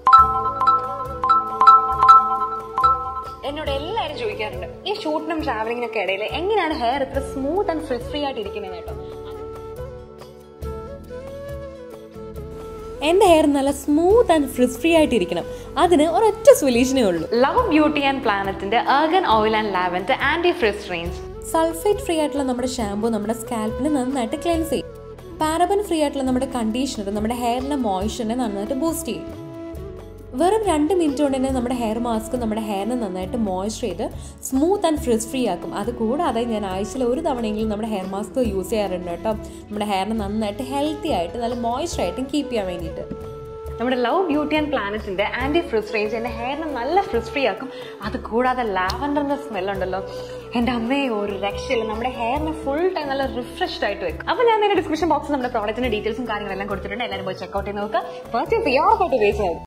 എന്നോട് എല്ലാവരും ചോദിക്കാറുണ്ട് ഈ ഷൂട്ടിനും ട്രാവലിങ്ങിനൊക്കെ ഇടയിൽ എങ്ങനെയാണ് ഹെയർ ഇത്ര സ്മൂത്ത് ആൻഡ് ഫ്രിസ് ഫ്രീ ആയിട്ട് ഇരിക്കുന്നത് കേട്ടോ എൻ്റെ ഹെയർ നല്ല സ്മൂത്ത് ആൻഡ് ഫ്രിസ് ഫ്രീ ആയിട്ടിരിക്കണം അതിന് ഒരൊറ്റ സൊല്യൂഷനേ ഉള്ളൂ ലവ് ബ്യൂട്ടി ആൻഡ് പ്ലാനറ്റിന്റെ argan oil and lavender anti frizz range sulphate free ആയിട്ടുള്ള നമ്മുടെ ഷാമ്പു നമ്മുടെ സ്കാൽപ്പിനെ നന്നായിട്ട് ക്ലെൻസ് ചെയ്യും പാരബൻ ഫ്രീ ആയിട്ടുള്ള നമ്മുടെ കണ്ടീഷണർ നമ്മുടെ ഹെയറിന്റെ മോയ്സ്ചറിനെ നന്നായിട്ട് ബൂസ്റ്റ് ചെയ്യും വെറും രണ്ട് മിനിറ്റ് കൊണ്ട് തന്നെ നമ്മുടെ ഹെയർ മാസ്ക് നമ്മുടെ ഹെയറിനെ നന്നായിട്ട് മോയ്സ്ചർ ചെയ്ത് സ്മൂത്ത് ആൻഡ് ഫ്രിസ് ഫ്രീ ആക്കും അത് കൂടാതെ ഞാൻ ആഴ്ചയിൽ ഒരു തവണയെങ്കിലും നമ്മുടെ ഹെയർ മാസ്ക് യൂസ് ചെയ്യാറുണ്ട് കേട്ടോ നമ്മുടെ ഹെയറിനെ നന്നായിട്ട് ഹെൽത്തി ആയിട്ട് നല്ല മോയ്സ്ചർ ആയിട്ടും കീപ്പ് ചെയ്യാൻ വേണ്ടിയിട്ട് നമ്മുടെ ലവ് ബ്യൂട്ടി ആൻഡ് പ്ലാനറ്റിന്റെ ആന്റി ഫ്രിസ് റേഞ്ച് എന്റെ ഹെയറിനെ നല്ല ഫ്രിസ് ഫ്രീ ആക്കും അത് കൂടാതെ ലാവൻഡറിന്റെ സ്മെൽ ഉണ്ടല്ലോ എന്റെ അമ്മയെ ഒരു രക്ഷയില്ല നമ്മുടെ ഹെയറിനെ ഫുൾ ടൈം നല്ല റിഫ്രഷ്ഡ് ആയിട്ട് വെക്കും അപ്പൊ ഞാൻ നിന്റെ ഡിസ്ക്രിപ്ഷൻ ബോക്സിൽ നമ്മുടെ പ്രോഡക്റ്റിന്റെ ഡീറ്റെയിൽസും കാര്യങ്ങളെല്ലാം കൊടുത്തിട്ടുണ്ട് എല്ലാവരും പോയി ചെക്കൗട്ട് ചെയ്ത് നോക്കുക പർച്ചേസ് ചെയ്യാൻ ഉപയോഗിച്ചത്